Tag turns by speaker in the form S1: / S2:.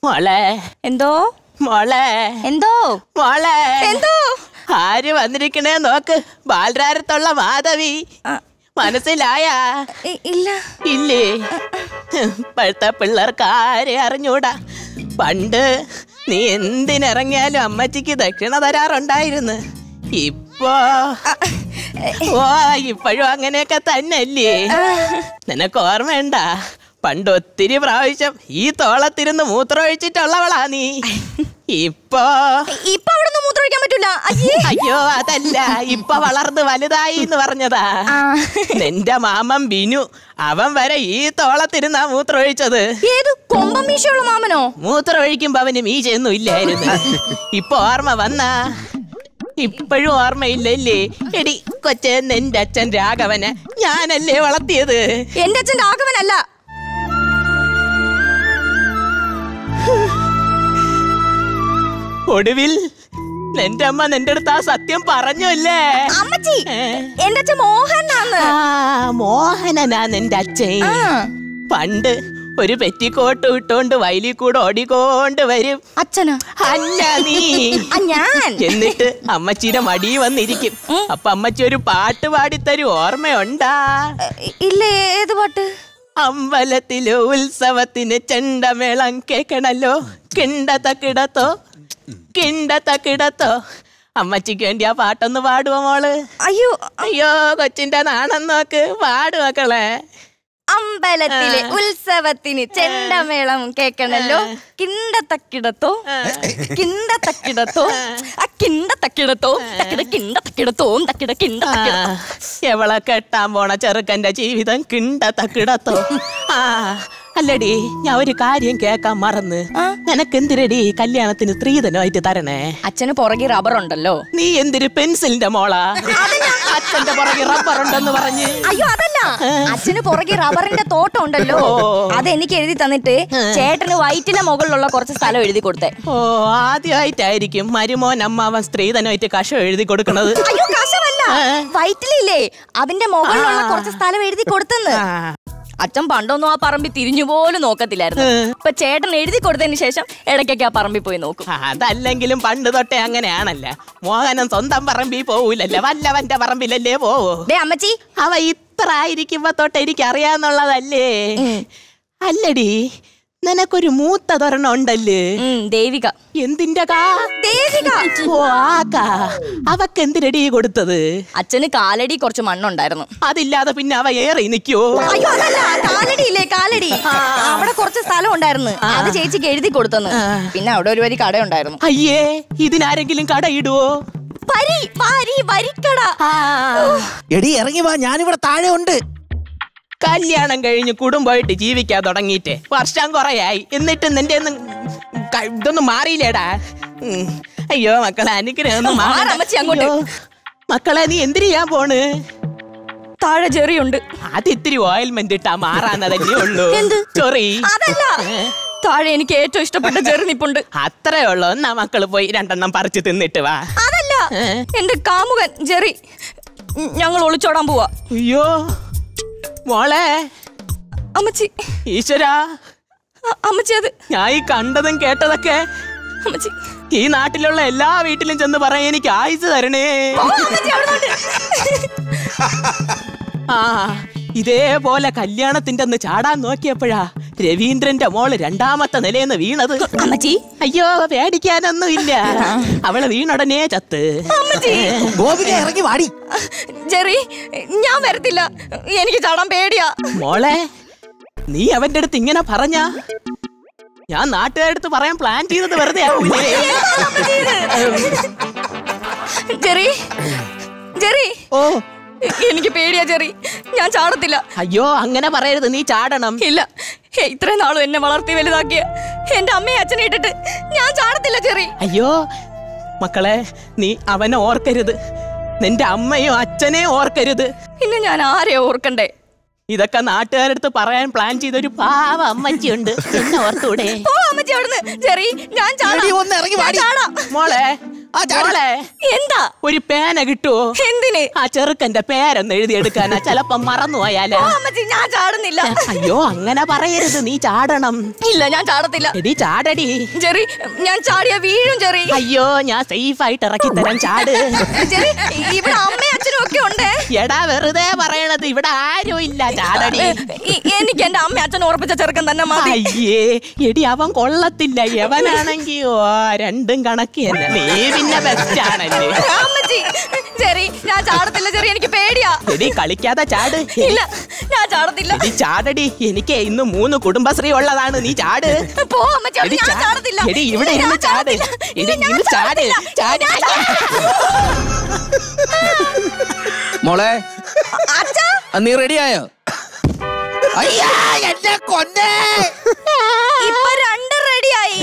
S1: മോളെ
S2: എന്തോ
S1: മോളെ
S2: എന്തോ
S1: മോളെ
S2: എന്തോ
S1: ആര് വന്നിരിക്കണേ നോക്ക് ബാലരാരത്തുള്ള മാധവി
S2: ആ,
S1: മനസ്സിലായ
S2: ഇ- ഇല്ല
S1: ഇല്ലേ ഇപ്പോഴത്തെ പിള്ളേർക്ക് ആരെ അറിഞ്ഞൂടാ പണ്ട് നീ എന്തിനിറങ്ങിയാലും അമ്മച്ചിക്ക് ദക്ഷിണ തരാറുണ്ടായിരുന്നു ഇപ്പോ ഓ ഇപ്പോഴും അങ്ങനെയൊക്കെ തന്നെയല്ലേ നിനക്ക് ഓർമ്മയുണ്ട പണ്ട് ഒത്തിരി പ്രാവശ്യം ഈ തോളത്തിരുന്ന് മൂത്രമൊഴിച്ചിട്ടുള്ളവളാ നീ ഇപ്പോ
S2: ഇപ്പൊ അവിടെ നിന്ന് മൂത്രമൊഴിക്കാൻ പറ്റൂല അയ്യേ
S1: അയ്യോ അതല്ല ഇപ്പൊ വളർന്ന് വലുതായി എന്ന് പറഞ്ഞതാ
S2: ആ,
S1: നിന്റെ മാമൻ ബിനു അവൻ വരെ ഈ തോളത്തിരുന്നാ മൂത്രമൊഴിച്ചത്
S2: ഏത് കൊമ്പം മീശയുള്ള മാമനോ
S1: മൂത്രമൊഴിക്കുമ്പോ അവന് മീശയൊന്നും ഇല്ലായിരുന്നു ഇപ്പൊ ഓർമ്മ വന്നാ ഇപ്പോഴും ഓർമ്മയില്ലല്ലേ എടി കൊച്ചെ നിന്റെ അച്ഛൻ രാഘവന് ഞാനല്ലേ വളർത്തിയത്
S2: എന്റെ അച്ഛൻ രാഘവനല്ല
S1: ഒടുവിൽ നിന്റെ അമ്മ നിന്റെ അടുത്ത് ആ സത്യം പറഞ്ഞല്ലേ
S2: അമ്മച്ചി
S1: ഏ?
S2: എന്റെ അച്ഛൻ മോഹനാന്ന്
S1: ആ മോഹനനാ നിന്റെ അച്ഛൻ
S2: ആ,
S1: പണ്ട് ഒരു പെറ്റിക്കോട്ട് ഇട്ടോണ്ട് വയലിൽ കൂടെ ഓടിക്കൊണ്ട് വരും
S2: അച്ഛനാ
S1: അല്ല നീ
S2: ആ, ഞാൻ
S1: എന്നിട്ട് അമ്മച്ചിയുടെ മടി വന്നിരിക്കും അപ്പൊ അമ്മച്ചി ഒരു പാട്ട് പാടിത്തരും ഓർമ്മയുണ്ടാ
S2: ഇ- ഇല്ല ഏത് പാട്ട്
S1: അമ്പലത്തില് ഉത്സവത്തിന് ചെണ്ടമേളം കേക്കണല്ലോ കിണ്ടത്ത കിടത്തോ കിണ്ടത്ത കിടത്തോ അമ്മച്ചിക്ക് വേണ്ടി ആ പാട്ടൊന്ന് പാടുവോ മോള്
S2: അയ്യോ
S1: അയ്യോ കൊച്ചിന്റെ നാണം നോക്ക് പാടു മക്കളെ
S2: അമ്പലത്തിലെ ഉത്സവത്തിന് ചെണ്ടമേളം കേക്കണല്ലോ കിണ്ടത്തക്കിടത്തോ കിണ്ടത്തക്കിടത്തോ ആ കിണ്ടത്തക്കിടത്തോ തക്കിട കിണ്ടത്തക്കിടത്തോ തക്കിട കിണ്ട
S1: ആ, എവളെ കെട്ടാൻ പോണ ചെറുക്കന്റെ ജീവിതം കിണ്ടത്ത കിടത്തോ ആ അല്ലടി ഞാൻ ഒരു കാര്യം കേക്കാൻ മറന്ന് നിനക്ക് എന്തിരടി കല്യാണത്തിന് സ്ത്രീധനമായിട്ട് തരണേ
S2: അച്ഛന് പുറകെ റബ്ബർ ഉണ്ടല്ലോ
S1: നീ എന്തിര് പെൻസിലിന്റെ മോളാ അച്ഛന്റെ പുറകെ റബ്ബർ ഉണ്ടെന്ന് പറഞ്ഞ്
S2: അയ്യോ അതല്ല അച്ഛന് പുറകെ റബ്ബറിന്റെ തോട്ടം ഉണ്ടല്ലോ അത് എനിക്ക് എഴുതി തന്നിട്ട് ചേട്ടന് വയറ്റിന്റെ മുകളിലുള്ള കുറച്ച് സ്ഥലം എഴുതി കൊടുത്തേ
S1: ഓ ആദ്യമായിട്ടായിരിക്കും മരുമോൻ അമ്മാവൻ സ്ത്രീധനമായിട്ട് കഷം എഴുതി കൊടുക്കണത്
S2: അയ്യോ കശമല്ല വയറ്റിലില്ലേ അതിന്റെ മുകളിലുള്ള കുറച്ച് സ്ഥലം എഴുതി കൊടുത്തെന്ന്
S1: ആ,
S2: അച്ഛൻ പണ്ടൊന്നും ആ പറമ്പിൽ തിരിഞ്ഞു പോലും നോക്കത്തില്ലായിരുന്നു ഇപ്പൊ ചേട്ടൻ എഴുതി കൊടുത്തതിന് ശേഷം ഇടയ്ക്കൊക്കെ ആ പറമ്പിൽ പോയി നോക്കും
S1: അതല്ലെങ്കിലും പണ്ട് തൊട്ടേ അങ്ങനെയാണല്ല മോഹനൻ സ്വന്തം പറമ്പിൽ പോവൂലല്ലേ വല്ലവന്റെ പറമ്പിലല്ലേ പോവോ
S2: ദേ അമ്മച്ചി
S1: അവ ഇത്ര ആയിരിക്കുമ്പോ തൊട്ട് എനിക്ക് അറിയാന്നുള്ളതല്ലേ അല്ലടി നിനക്കൊരു മൂത്ത തൊരെണ്ണം ഉണ്ടല്ലേ
S2: ഉം, ദേവിക
S1: എന്തിന്റെ കാ
S2: ദേവിക
S1: ഓ ആക്കാ അവക്ക് എന്തിനടി കൊടുത്തത്
S2: അച്ഛന് കാലടി കുറച്ച് മണ്ണുണ്ടായിരുന്നു
S1: അതില്ലാതെ പിന്നെ അവ ഏറി നിക്കോ
S2: അയ്യോ അതല്ല കാലടി ഇല്ലേ കാലടി അവിടെ കുറച്ച് സ്ഥലം ഉണ്ടായിരുന്നു അത് ചേച്ചിക്ക് എഴുതി കൊടുത്തെന്ന് പിന്നെ അവിടെ ഒരു വരി കടയുണ്ടായിരുന്നു
S1: അയ്യേ ഇതിനാരെങ്കിലും കടയിടുവോ
S2: വരി വരി വരിക്കട
S3: എടി ഇറങ്ങി വാ ഞാനിവിടെ താഴെ ഉണ്ട്
S1: കല്യാണം കഴിഞ്ഞ് കുടുംബമായിട്ട് ജീവിക്കാൻ തുടങ്ങിയിട്ട് വർഷം കുറയായി എന്നിട്ട് നിന്റെ ഒന്നും ക- ഇതൊന്നും മാറിയില്ലേടാ ഉം. അയ്യോ മക്കളെ അനുഗ്രഹം ഒന്നും
S2: മാറ്
S1: മാറണ്ട.
S2: അമ്മച്ചി അങ്ങോട്ട്.
S1: അയ്യോ. മക്കളെ നീ എന്തിനു ചെയ്യാൻ പോണ്
S2: താഴെ ചെറിയുണ്ട്
S1: അത് ഇത്തിരി ഓയിൽമെന്റ് ഇട്ടാ മാറാന്നതല്ലേ ഉള്ളൂ
S2: എന്ത്?
S1: ചൊറി
S2: അതല്ല താഴെ എനിക്ക് ഏറ്റവും ഇഷ്ടപ്പെട്ട ചെറു നിപ്പുണ്ട്
S1: അത്രേ ഉള്ളൂ എന്നാ മക്കള് പോയി രണ്ടെണ്ണം പറിച്ച് തിന്നിട്ട് വാ
S2: അതല്ല എന്റെ കാമുകൻ ജെറി ഉം, ഞങ്ങൾ ഒളിച്ചോടാൻ പോവാ
S1: അയ്യോ മോളെ
S2: അമ്മച്ചി
S1: ഈശ്വരാ
S2: അ- അമ്മച്ചി അത്
S1: ഞാൻ ഈ കണ്ടതും കേട്ടതൊക്കെ
S2: അമ്മച്ചി
S1: ഈ നാട്ടിലുള്ള എല്ലാ വീട്ടിലും ചെന്ന് പറയാൻ എനിക്ക് ആയുസ് തരണേ
S2: ഓ, അമ്മച്ചി അവിടുന്ന്
S1: ആ ഇതേപോലെ കല്യാണത്തിന്റെ അന്ന് ചാടാൻ നോക്കിയപ്പോഴാ രവീന്ദ്രന്റെ മോള് രണ്ടാമത്തെ നിലയെന്ന് വീണത്
S2: അമ്മച്ചി
S1: അയ്യോ പേടിക്കാനൊന്നും ഇല്ല അവള് വീണുടനെ ചത്ത്
S2: അമ്മച്ചി
S3: ഗോപിക ഇറങ്ങി വാടി
S2: ജെറി ഞാൻ വരത്തില്ല എനിക്ക് ചാടാൻ പേടിയാ
S1: മോളെ നീ അവന്റെ അടുത്ത് ഇങ്ങനെ പറഞ്ഞ ഞാൻ നാട്ടുകാരുടെ അടുത്ത് പറയാൻ പ്ലാൻ ചെയ്തത് വെറുതെ ആവൂലേ
S2: ജെറി ജെറി
S1: ഓ
S2: എനിക്ക് പേടിയാ ജെറി ഞാൻ ചാടത്തില്ല
S1: അയ്യോ അങ്ങനെ പറയരുത് നീ ചാടണം
S2: ഇല്ല ഹേ, ഇത്രയും നാളും എന്നെ വളർത്തി വലുതാക്കിയ എന്റെ അമ്മയെ അച്ഛനെ ഇട്ടിട്ട് ഞാൻ ചാടത്തില്ല ചെറി
S1: അയ്യോ മക്കളെ നീ അവനെ ഓർക്കരുത് നിന്റെ അമ്മയോ അച്ഛനെയോ ഓർക്കരുത്
S2: പിന്നെ ഞാൻ ആരെയാ ഓർക്കണ്ടേ
S1: ഇതൊക്കെ നാട്ടുകാരടുത്ത് പറയാൻ പ്ലാൻ ചെയ്തൊരു പാവ അമ്മച്ചിയുണ്ട് എന്നെ ഓർത്തൂടെ
S2: ഓ അമ്മച്ചി അവിടുന്ന് ചെറി ഞാൻ ചാടാം.
S3: എടി, ഒന്ന് ഇറങ്ങി
S2: ഞാൻ
S3: വാടി.
S2: ചാടാം.
S1: മോളെ
S3: ആ ചാട്
S1: മോളെ
S2: എന്താ
S1: ഒരു പേന കിട്ടുവോ
S2: എന്തിന്
S1: ആ ചെറുക്കന്റെ പേരൊന്ന് എഴുതിയെടുക്കാനാ ചെലപ്പോ മറന്നു പോയാലോ
S2: ഓ അമ്മച്ചി ഞാൻ ചാടുന്നില്ല
S1: അയ്യോ അങ്ങനെ പറയരുത് നീ ചാടണം
S2: ഇല്ല ഞാൻ ചാടത്തില്ല
S1: എടി ചാടടി
S2: ചെറി ഞാൻ ചാടിയ വീഴും ചെറി
S1: അയ്യോ ഞാൻ സേഫ് ആയിട്ട് ഇറക്കി തരാം ചാട്
S2: ചെറി ഇവിടെ അമ്മയും അച്ഛനും ഒക്കെ ഉണ്ട്
S1: എടാ വെറുതെ പറയണത് ഇവിടെ ആരും ഇല്ല ചാടടി
S2: ഈ- എനിക്ക് എന്റെ അമ്മ അച്ഛൻ ഉറപ്പിച്ച ചെറുക്കൻ തന്നെ മതി
S1: അയ്യേ എടി അവൻ കൊള്ളത്തില്ല യവനാണെങ്കി ഓ രണ്ടും കണക്ക് തന്നെ നീ പിന്നെ ബെസ്റ്റ് ആണല്ലേ
S2: അമ്മച്ചി ചെറി ഞാൻ ചാടത്തില്ല ചെറി എനിക്ക് പേടിയാ
S1: എടി കളിക്കാതെ ചാട്
S2: ഇല്ല ഞാൻ ചാടത്തില്ല
S1: എടി ചാടടി എനിക്ക് ഇന്ന് മൂന്ന് കുടുംബശ്രീ ഉള്ളതാണ് നീ ചാട്
S2: പോ അമ്മച്ചി
S1: എടി
S2: ഞാൻ
S1: ചാ-
S2: ചാടത്തില്ല
S1: എടി ഇവിടെ
S2: ഞാൻ
S1: ഇരുന്ന് ചാട്
S2: ചാടത്തില്ല.
S1: എടി
S2: ഇല്ല, ഞാൻ
S1: ഇരുന്ന് ചാട്
S2: ചാടത്തില്ല.
S1: ചാട്
S3: മോളെ
S2: അച്ഛാ
S3: ആ, നീ റെഡിയായോ അയ്യാ എന്നെ കൊന്നേ
S2: ഇപ്പൊ രണ്ട് റെഡിയായി